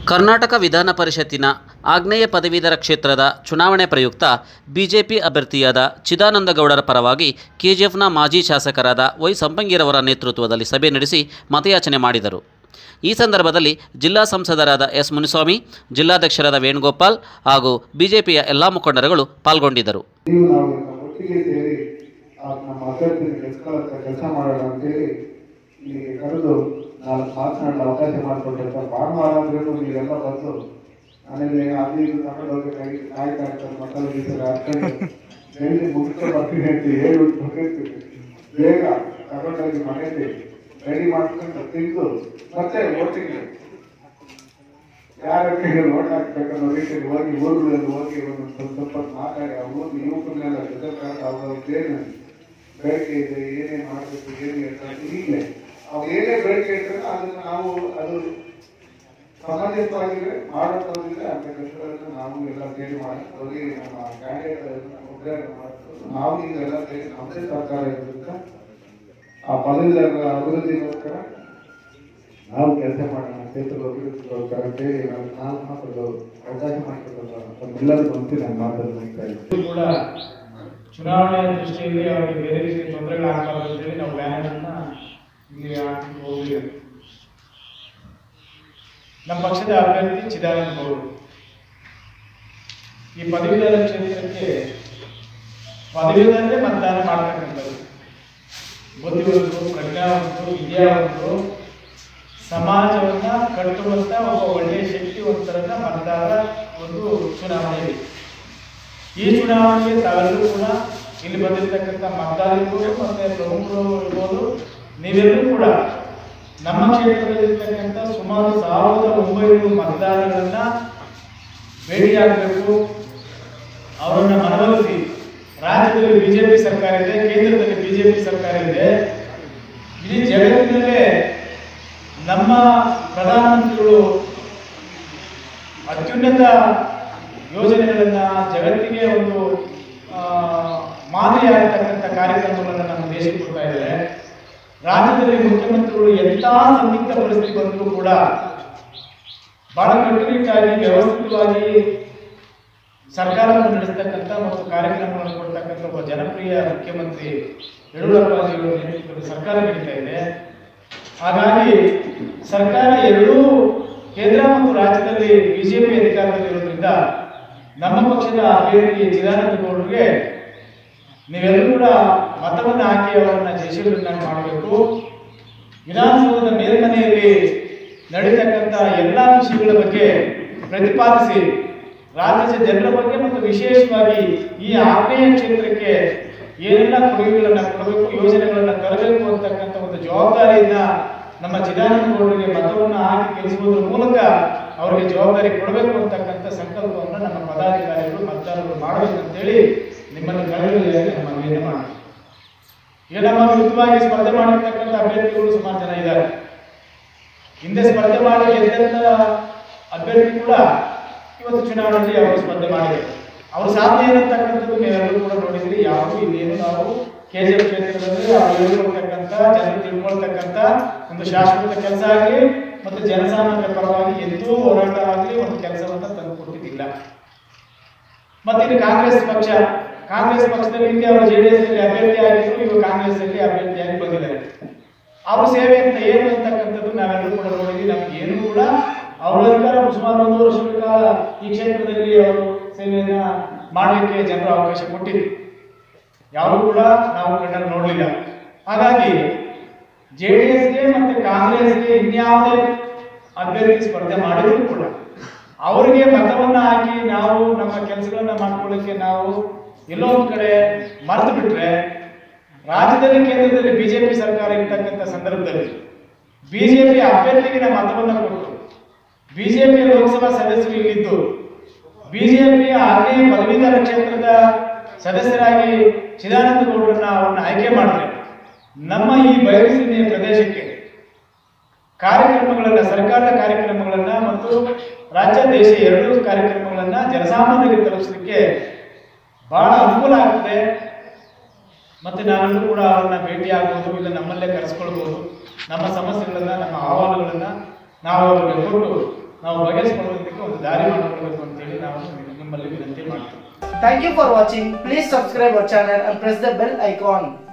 ಕರ್ನಾಟಕ ವಿಧಾನ ಪರಿಷತ್ತಿನ ಆಗ್ನೇಯ ಪದವೀಧರ ಕ್ಷೇತ್ರದ ಚುನಾವಣೆ ಪ್ರಯುಕ್ತ ಬಿಜೆಪಿ ಅಭ್ಯರ್ಥಿಯಾದ ಚಿದಾನಂದಗೌಡರ ಪರವಾಗಿ ಕೆಜಿಎಫ್ನ ಮಾಜಿ ಶಾಸಕರಾದ ವೈ ಸಂಪಂಗಿರವರ ನೇತೃತ್ವದಲ್ಲಿ ಸಭೆ ನಡೆಸಿ ಮತಯಾಚನೆ ಮಾಡಿದರು ಈ ಸಂದರ್ಭದಲ್ಲಿ ಜಿಲ್ಲಾ ಸಂಸದರಾದ ಎಸ್ ಮುನಿಸ್ವಾಮಿ ಜಿಲ್ಲಾಧ್ಯಕ್ಷರಾದ ವೇಣುಗೋಪಾಲ್ ಹಾಗೂ ಬಿಜೆಪಿಯ ಎಲ್ಲ ಮುಖಂಡರುಗಳು ಪಾಲ್ಗೊಂಡಿದ್ದರು ನೀವು ನಾವು ಒಟ್ಟಿಗೆ ಸೇರಿ ಆ ನಮ್ಮ ಅಭ್ಯರ್ಥಿನ ಗೆಲ್ಸ್ಕೊಳ್ಳೋಂಥ ಕೆಲಸ ಮಾಡೋಣ ಅಂತೇಳಿ ಇಲ್ಲಿಗೆ ಕರೆದು ನಾನು ಮಾತನಾಡಲು ಅವಕಾಶ ಮಾಡಿಕೊಟ್ಟೆ ಭಾನುವಾರ ಅಂದ್ರೂ ನೀವೆಲ್ಲ ಬಂದು ಆಮೇಲೆ ಅದು ಇದು ತಗೊಂಡು ಹೋಗ್ಬೇಕಾಗಿ ಕಾಯ್ತಾ ಇರ್ತಾರೆ ಮಕ್ಕಳು ಗೀಸಲು ಹಾಕೊಂಡು ಬೆಳಿಗ್ಗೆ ಮುಗಿಸ್ಕೊಂಡು ಬರ್ತೀನಿ ಅಂತ ಹೇಳಿ ಹೋಗಿರ್ತೀವಿ ಬೇಗ ತಗೊಂಡೋಗಿ ಮನೆಯಲ್ಲಿ ರೆಡಿ ಮಾಡ್ಕೊಂಡು ತಿಂದು ಮತ್ತೆ ಓಟಿಗೆ ಯಾರ ಕೈಗೆ ಓಟ್ ಹಾಕ್ಬೇಕನ್ನೋ ರೀತಿಯಲ್ಲಿ ಹೋಗಿ ಊರುಗಳಲ್ಲಿ ಹೋಗಿ ಒಂದೊಂದು ಸ್ವಲ್ಪ ಸ್ವಲ್ಪ ಹೊತ್ತು ಮಾತಾಡಿ ಆ ಊರು ಯುವಕರನ್ನೆಲ್ಲ ಜೊತೆಗಾರ ಅವ್ರದ್ದೇನು ಬೇಡಿಕೆ ಇದೆ ಏನೇನು ಮಾಡಬೇಕು ಏನು ಇರ್ತದೆ ಈಗಲೇ ಅವು ಏನೇ ಬೇಡಿಕೆ ಇರ್ತದೆ ಅದನ್ನು ನಾವು ಅದು ಸಮಂಜಸವಾಗಿದ್ರೆ ಮಾಡೋಕ್ಕೋಗಿದ್ರೆ ಅಂತ ಕೆಲಸಗಳನ್ನು ನಾವು ಎಲ್ಲ ಸೇರಿ ಮಾಡಿ ಹೋಗಿ ನಮ್ಮ ಕ್ಯಾಂಡಿಡೇಟ್ ಉದ್ಯೋಗ ಮಾಡ್ಕೊಂಡು ನಾವು ಈಗ ಎಲ್ಲ ಸೇರಿ ನಮ್ಮದೇ ಸರ್ಕಾರ ಇರೋದ್ರಿಂದ ಆ ಪದವೀಧರರ ಅಭಿವೃದ್ಧಿಗೋಸ್ಕರ ನಾವು ಕೆಲಸ ಮಾಡೋಣ ಕ್ಷೇತ್ರದ ಅಭಿವೃದ್ಧಿಗೋಸ್ಕರ ಅಂತೇಳಿ ನಾವು ನಾಲ್ಕು ಮಾತ್ರ ಅವಕಾಶ ಮಾಡಿಕೊಟ್ಟಲ್ಲ ತಮ್ಮೆಲ್ಲರಿಗೂ ಬಂತು ನಾನು ಮಾತನ್ನು ಮುಗಿಸ್ತಾ ಇದ್ದೀನಿ ಇದು ಕೂಡ ಚುನಾವಣೆಯ ದೃಷ್ಟಿಯಲ್ಲಿ ಅವರಿಗೆ ಬೇರೆ ರೀತಿ ತೊಂದರೆಗಳಾಗಬಾರದು ಅಂತೇಳಿ ನಾವು ಬ್ಯಾನರ್ ಅನ್ನ ಇಲ್ಲಿ ಹಾಕಿ ಹೋಗಿದ್ದೇವೆ ನಮ್ಮ ಪಕ್ಷದ ಅಭ್ಯರ್ಥಿ ಚಿದಾನಂದ ಗೌಡರು ಈ ಪದವೀಧರ ಕ್ಷೇತ್ರಕ್ಕೆ ಪದವೀಧರರೇ ಮತದಾನ ಮಾಡ್ತಕ್ಕಂಥದ್ದು ಬುದ್ಧಿವಂತರು ಪ್ರಜ್ಞಾವಂತರು ವಿದ್ಯಾವಂತರು ಸಮಾಜವನ್ನ ಕಟ್ಟುವಂತ ಒಬ್ಬ ಒಳ್ಳೆಯ ಶಕ್ತಿವಂತರನ್ನ ಮತದಾರ ಒಂದು ಚುನಾವಣೆ ಇದೆ ಈ ಚುನಾವಣೆಗೆ ತಾವೆಲ್ಲರೂ ಕೂಡ ಇಲ್ಲಿ ಬಂದಿರತಕ್ಕಂಥ ಮತದಾರರು ಮತ್ತೆ ಪ್ರಮುಖರು ಇರ್ಬೋದು ನೀವೆಲ್ಲರೂ ಕೂಡ ನಮ್ಮ ಕ್ಷೇತ್ರದಲ್ಲಿರ್ತಕ್ಕಂಥ ಸುಮಾರು ಸಾವಿರದ ಒಂಬೈನೂರು ಮತದಾರರನ್ನ ಭೇಟಿಯಾಗಬೇಕು ಅವರನ್ನ ಮನವೊಲಿಸಿ ರಾಜ್ಯದಲ್ಲಿ ಬಿಜೆಪಿ ಸರ್ಕಾರ ಇದೆ ಕೇಂದ್ರದಲ್ಲಿ ಬಿಜೆಪಿ ಸರ್ಕಾರ ಇದೆ ಇಡೀ ಜಗತ್ತಿನಲ್ಲೇ ನಮ್ಮ ಪ್ರಧಾನಮಂತ್ರಿಗಳು ಅತ್ಯುನ್ನತ ಯೋಜನೆಗಳನ್ನ ಜಗತ್ತಿಗೆ ಒಂದು ಆ, ಮಾದರಿಯಾಗತಕ್ಕಂಥ ಕಾರ್ಯಕ್ರಮಗಳನ್ನು ನಮ್ಮ ದೇಶಕ್ಕೆ ಕೊಡ್ತಾ ಇದ್ದಾರೆ ರಾಜ್ಯದಲ್ಲಿ ಮುಖ್ಯಮಂತ್ರಿಗಳು ಎಂಥ ಸಂದಿಗ್ಧ ಪರಿಸ್ಥಿತಿ ಬಂದರೂ ಕೂಡ ಬಹಳ ಕಟ್ಟುನಿಟ್ಟಾಗಿ ವ್ಯವಸ್ಥಿತವಾಗಿ ಸರ್ಕಾರವನ್ನು ನಡೆಸ್ತಕ್ಕಂಥ ಮತ್ತು ಕಾರ್ಯಕ್ರಮಗಳನ್ನು ಕೊಡ್ತಕ್ಕಂಥ ಒಬ್ಬ ಜನಪ್ರಿಯ ಮುಖ್ಯಮಂತ್ರಿ ಯಡಿಯೂರಪ್ಪಜಿಯವರ ನೇತೃತ್ವದಲ್ಲಿ ಸರ್ಕಾರ ನಡೀತಾ ಇದೆ ಹಾಗಾಗಿ ಸರ್ಕಾರ ಎರಡೂ ಕೇಂದ್ರ ಮತ್ತು ರಾಜ್ಯದಲ್ಲಿ ಬಿಜೆಪಿ ಅಧಿಕಾರದಲ್ಲಿರೋದ್ರಿಂದ ನಮ್ಮ ಪಕ್ಷದ ಅಭ್ಯರ್ಥಿ ಚಿದಾನಂದ ಗೌಡರಿಗೆ ನೀವೆಲ್ಲರೂ ಕೂಡ ಮತವನ್ನು ಹಾಕಿ ಅವರನ್ನ ಜಯಶೀಲರನ್ನಾಗಿ ಮಾಡಬೇಕು ವಿಧಾನಸೌಧದ ಮೇಲ್ಮನೆಯಲ್ಲಿ ನಡೀತಕ್ಕಂಥ ಎಲ್ಲ ವಿಷಯಗಳ ಬಗ್ಗೆ ಪ್ರತಿಪಾದಿಸಿ ರಾಜ್ಯದ ಜನರ ಬಗ್ಗೆ ಮತ್ತು ವಿಶೇಷವಾಗಿ ಈ ಆಗ್ನೇಯ ಕ್ಷೇತ್ರಕ್ಕೆ ಏನೆಲ್ಲ ಕೊಡುಗೆಗಳನ್ನು ಕೊಡಬೇಕು ಯೋಜನೆಗಳನ್ನು ತರಬೇಕು ಅಂತಕ್ಕಂಥ ಒಂದು ಜವಾಬ್ದಾರಿಯನ್ನ ನಮ್ಮ ಚಿದಾನಂದ ಗೌಡರಿಗೆ ಮತವನ್ನು ಹಾಕಿ ಕೆಲಸುವುದರ ಮೂಲಕ ಅವರಿಗೆ ಜವಾಬ್ದಾರಿ ಕೊಡಬೇಕು ಅಂತಕ್ಕಂಥ ಸಂಕಲ್ಪವನ್ನು ನಮ್ಮ ಪದಾಧಿಕಾರಿಗಳು ಮತದಾರರು ಮಾಡಬೇಕು ಅಂತೇಳಿ ನಿಮ್ಮನ್ನು ಕರೆಯುವುದಾಗಿ ನಮ್ಮ ಮನವಿಯನ್ನು ಮಾಡಿ ಈಗ ನಮ್ಮ ವಿರುದ್ಧವಾಗಿ ಸ್ಪರ್ಧೆ ಮಾಡಿರ್ತಕ್ಕಂಥ ಅಭ್ಯರ್ಥಿಗಳು ಸುಮಾರು ಜನ ಇದ್ದಾರೆ ಹಿಂದೆ ಸ್ಪರ್ಧೆ ಮಾಡಿ ಗೆದ್ದಂತ ಅಭ್ಯರ್ಥಿ ಕೂಡ ಇವತ್ತು ಚುನಾವಣೆಯಲ್ಲಿ ಅವರು ಸ್ಪರ್ಧೆ ಮಾಡಿದ್ದಾರೆ ಅವ್ರ ಸಾಧನೆ ಏನಂತಕ್ಕಂಥದ್ದು ನೀವೆಲ್ಲರೂ ಕೂಡ ನೋಡಿದ್ರಿ ಯಾವುದು ಇನ್ನೇನು ನಾವು ಕೆ ಜಿ ಎಫ್ ಕ್ಷೇತ್ರದಲ್ಲಿ ಅವ್ರು ಹೇಳ್ಕೊಳ್ತಕ್ಕಂಥ ಜನರು ತಿಳ್ಕೊಳ್ತಕ್ಕಂಥ ಒಂದು ಶಾಶ್ವತ ಕೆಲಸ ಆಗಲಿ ಮತ್ತು ಜನಸಾಮಾನ್ಯರ ಪರವಾಗಿ ಎಂದೂ ಹೋರಾಟ ಆಗಲಿ ಒಂದು ಕೆಲಸವನ್ನ ತಂದು ಕೊಟ್ಟಿದ್ದಿಲ್ಲ ಮತ್ತೆ ಇನ್ನು ಕಾಂಗ್ರೆಸ್ ಪಕ್ಷ ಕಾಂಗ್ರೆಸ್ ಪಕ್ಷದಲ್ಲಿ ಹಿಂದೆ ಅವರು ಜೆಡಿಎಸ್ ಅಲ್ಲಿ ಅಭ್ಯರ್ಥಿ ಆಗಿದ್ರು ಇವಾಗ ಕಾಂಗ್ರೆಸ್ ಅಲ್ಲಿ ಅಭ್ಯರ್ಥಿಯಾಗಿ ಬಂದಿದ್ದಾರೆ ಅವ್ರ ಸೇವೆ ಅಂತ ಏನು ಅಂತಕ್ಕಂಥದ್ದು ನಾವೆಲ್ಲರೂ ಕೂಡ ನೋಡಿದ್ವಿ ನಮ್ಗೆ ಏನು ಕೂಡ ಅವರ ಅಧಿಕಾರ ಸುಮಾರು ಒಂದು ವರ್ಷಗಳ ಕಾಲ ಈ ಕ್ಷೇತ್ರದಲ್ಲಿ ಅವರು ಸೇವೆಯನ್ನ ಮಾಡಲಿಕ್ಕೆ ಜನರು ಅವಕಾಶ ಕೊಟ್ಟಿದ್ರು ಯಾರು ಕೂಡ ನಾವು ಕಣ್ಣಲ್ಲಿ ನೋಡಲಿಲ್ಲ ಹಾಗಾಗಿ ಜೆ ಡಿ ಎಸ್ಗೆ ಮತ್ತೆ ಕಾಂಗ್ರೆಸ್ಗೆ ಇನ್ಯಾವುದೇ ಅಭ್ಯರ್ಥಿ ಸ್ಪರ್ಧೆ ಮಾಡಿದ್ರು ಕೂಡ ಅವರಿಗೆ ಮತವನ್ನ ಹಾಕಿ ನಾವು ನಮ್ಮ ಕೆಲಸಗಳನ್ನ ಮಾಡ್ಕೊಳ್ಳಿಕ್ಕೆ ನಾವು ಎಲ್ಲೋ ಒಂದ್ ಕಡೆ ಮರೆತು ಬಿಟ್ರೆ ರಾಜ್ಯದಲ್ಲಿ ಕೇಂದ್ರದಲ್ಲಿ ಬಿಜೆಪಿ ಸರ್ಕಾರ ಇರ್ತಕ್ಕಂಥ ಸಂದರ್ಭದಲ್ಲಿ ಬಿಜೆಪಿ ಅಭ್ಯರ್ಥಿಗೆ ನಾವು ಮತವನ್ನ ಕೊಟ್ಟು ಬಿಜೆಪಿ ಲೋಕಸಭಾ ಸದಸ್ಯರು ಇಲ್ಲಿದ್ದು ಬಿಜೆಪಿಯ ಆಗ್ನೇಯ ಪದವೀಧರ ಕ್ಷೇತ್ರದ ಸದಸ್ಯರಾಗಿ ಚಿದಾನಂದ ಗೌಡರನ್ನ ಅವರನ್ನ ಆಯ್ಕೆ ಮಾಡಿದ್ರೆ ನಮ್ಮ ಈ ಬಯಲುಸೀಮೆಯ ಪ್ರದೇಶಕ್ಕೆ ಕಾರ್ಯಕ್ರಮಗಳನ್ನ ಸರ್ಕಾರದ ಕಾರ್ಯಕ್ರಮಗಳನ್ನ ಮತ್ತು ರಾಜ್ಯ ದೇಶ ಎರಡೂ ಕಾರ್ಯಕ್ರಮಗಳನ್ನ ಜನಸಾಮಾನ್ಯರಿಗೆ ತಲುಪಿಸಲಿಕ್ಕೆ ಬಹಳ ಅನುಕೂಲ ಆಗ್ತದೆ ಮತ್ತೆ ನಾವೆಲ್ಲರೂ ಕೂಡ ಅವರನ್ನ ಭೇಟಿ ಆಗ್ಬೋದು ಇಲ್ಲ ನಮ್ಮಲ್ಲೇ ಕರೆಸ್ಕೊಳ್ಬೋದು ನಮ್ಮ ಸಮಸ್ಯೆಗಳನ್ನ ನಮ್ಮ ಆಹ್ವಾನಗಳನ್ನ ನಾವು ಅವರಿಗೆ ಕೊಟ್ಟು ನಾವು ಬಗೆಹರಿಸಿಕೊಳ್ಳೋದಕ್ಕೆ ಒಂದು ದಾರಿ ಮಾಡಿಕೊಡ್ಬೇಕು ಅಂತೇಳಿ ನಾವು ನಿಮ್ಮಲ್ಲಿ ವಿನಂತಿ ಮಾಡ್ತೀವಿ Thank you for watching. Please subscribe our channel and press the bell icon.